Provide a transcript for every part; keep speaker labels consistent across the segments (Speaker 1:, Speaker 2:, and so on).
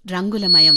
Speaker 1: రంగులమయం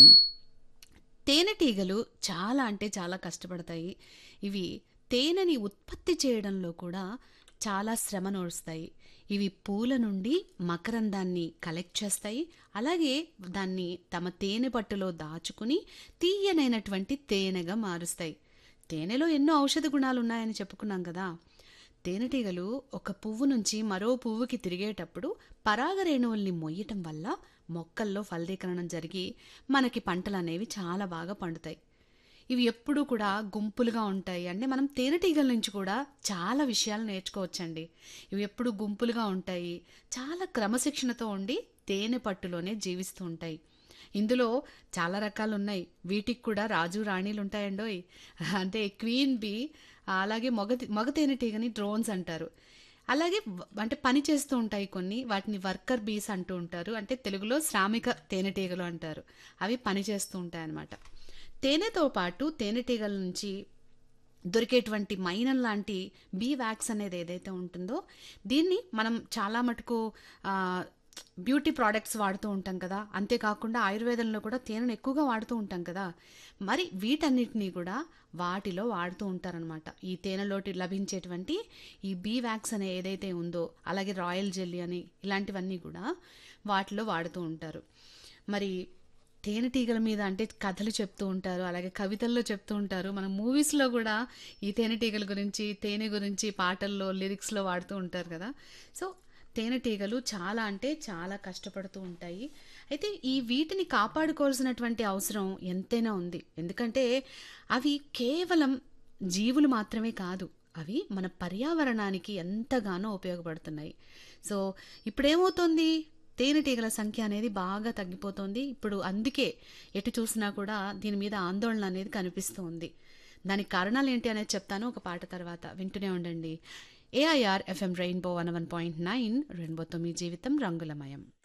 Speaker 1: తేనెటీగలు చాలా అంటే చాలా కష్టపడతాయి ఇవి తేనెని ఉత్పత్తి చేయడంలో కూడా చాలా శ్రమ నోడుస్తాయి ఇవి పూల నుండి మకరందాన్ని కలెక్ట్ చేస్తాయి అలాగే దాన్ని తమ తేనె పట్టులో దాచుకుని తీయనైనటువంటి తేనెగా మారుస్తాయి తేనెలో ఎన్నో ఔషధ గుణాలు ఉన్నాయని చెప్పుకున్నాం కదా తేనెటీగలు ఒక పువ్వు నుంచి మరో పువ్వుకి తిరిగేటప్పుడు పరాగరేణువుల్ని మొయ్యటం వల్ల మొక్కల్లో ఫలదీకరణం జరిగి మనకి పంటలు అనేవి చాలా బాగా పండుతాయి ఇవి ఎప్పుడూ కూడా గుంపులుగా ఉంటాయి అంటే మనం తేనెటీగల నుంచి కూడా చాలా విషయాలు నేర్చుకోవచ్చండి ఇవి ఎప్పుడు గుంపులుగా ఉంటాయి చాలా క్రమశిక్షణతో ఉండి తేనె పట్టులోనే జీవిస్తూ ఉంటాయి ఇందులో చాలా రకాలు ఉన్నాయి వీటికి కూడా రాజు రాణీలు ఉంటాయండోయ్ అంటే క్వీన్ బీ అలాగే మగ మగ తేనెటీగని డ్రోన్స్ అంటారు అలాగే వ- అంటే పని చేస్తూ ఉంటాయి కొన్ని వాటిని వర్కర్ బీస్ అంటూ ఉంటారు అంటే తెలుగులో శ్రామిక తేనెటీగలు అంటారు అవి పని చేస్తూ ఉంటాయి అన్నమాట తేనెతో పాటు తేనెటీగల నుంచి దొరికేటువంటి మైనం లాంటి బీ వ్యాక్స్ అనేది ఏదైతే ఉంటుందో దీన్ని మనం చాలా మటుకు ఆ, బ్యూటీ ప్రోడక్ట్స్ వాడుతూ ఉంటాం కదా అంతేకాకుండా ఆయుర్వేదంలో కూడా తేనెను ఎక్కువగా వాడుతూ ఉంటాం కదా మరి వీటన్నిటినీ కూడా వాటిలో వాడుతూ ఉంటారనమాట ఈ తేనెలోటి లభించేటువంటి ఈ బీ వ్యాక్స్ అనే ఏదైతే ఉందో అలాగే రాయల్ జెల్లీ అని ఇలాంటివన్నీ కూడా వాటిలో వాడుతూ ఉంటారు మరి తేనెటీగల మీద అంటే కథలు చెప్తూ ఉంటారు అలాగే కవితల్లో చెప్తూ ఉంటారు మన మూవీస్లో కూడా ఈ తేనెటీగల గురించి తేనె గురించి పాటల్లో లిరిక్స్లో వాడుతూ ఉంటారు కదా సో తేనెటీగలు చాలా అంటే చాలా కష్టపడుతూ ఉంటాయి అయితే ఈ వీటిని కాపాడుకోవాల్సినటువంటి అవసరం ఎంతైనా ఉంది ఎందుకంటే అవి కేవలం జీవులు మాత్రమే కాదు అవి మన పర్యావరణానికి ఎంతగానో ఉపయోగపడుతున్నాయి సో ఇప్పుడేమవుతోంది తేనెటీగల సంఖ్య అనేది బాగా తగ్గిపోతుంది ఇప్పుడు అందుకే ఎటు చూసినా కూడా దీని మీద ఆందోళన అనేది కనిపిస్తూ ఉంది దానికి కారణాలు ఏంటి అనేది చెప్తాను ఒక పాట తర్వాత వింటూనే ఉండండి AIR FM rainbow one one point nine రెయిన్బోతో మీ జీవితం రంగులమయం